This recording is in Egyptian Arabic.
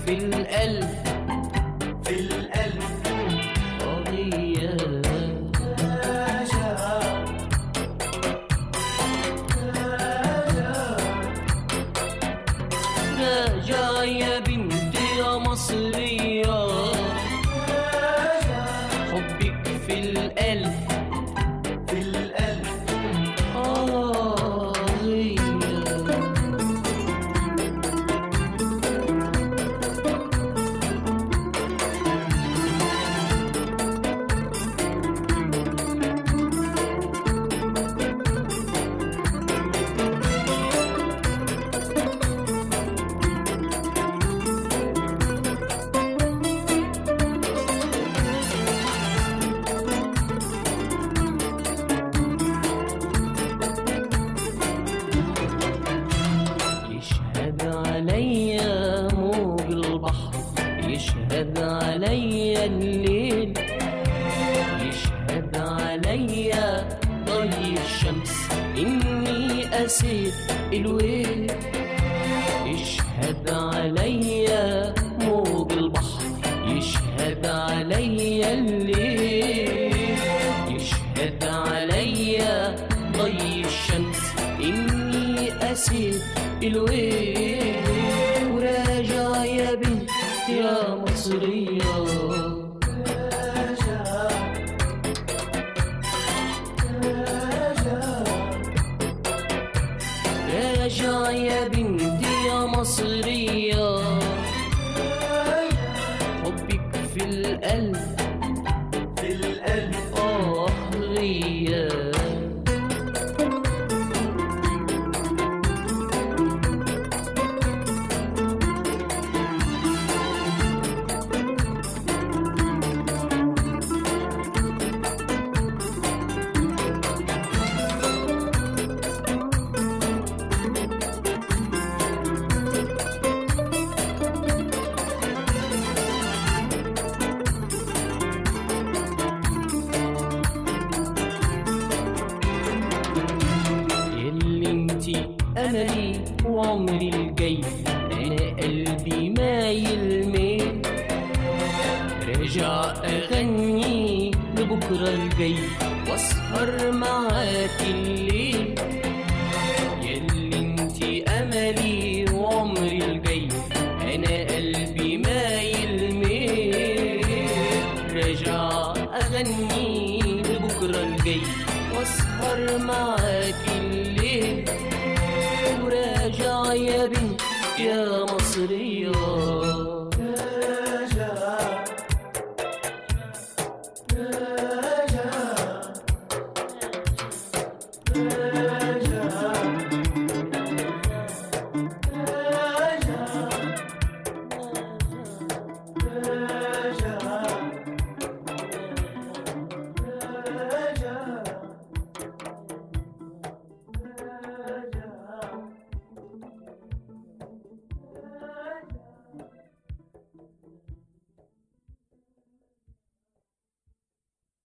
في القلب في القلب قضية راجع يا بنتي يا مصرية حبك في القلب في القلب آه هي يشهد عليا موج البحر يشهد عليا الليل يشهد عليا ضي الشمس إني قسيت الويل يشهد عليا موج البحر يشهد عليا الليل يشهد عليا ضي الشمس إني قسيت الويل وراجع يا بنت يا مصرية راجع يا بنتي يا مصرية حبك في القلب في القلب آه غياب يلي انتي املي وعمري الجاي انا قلبي مايل ميل راجع اغني لبكره الجاي واسهر معاك الليل يلي انتي املي وعمري الجاي انا قلبي مايل ميل راجع اغني لبكره الجاي واسهر معاك الليل وراجع يا بنت يا مصريه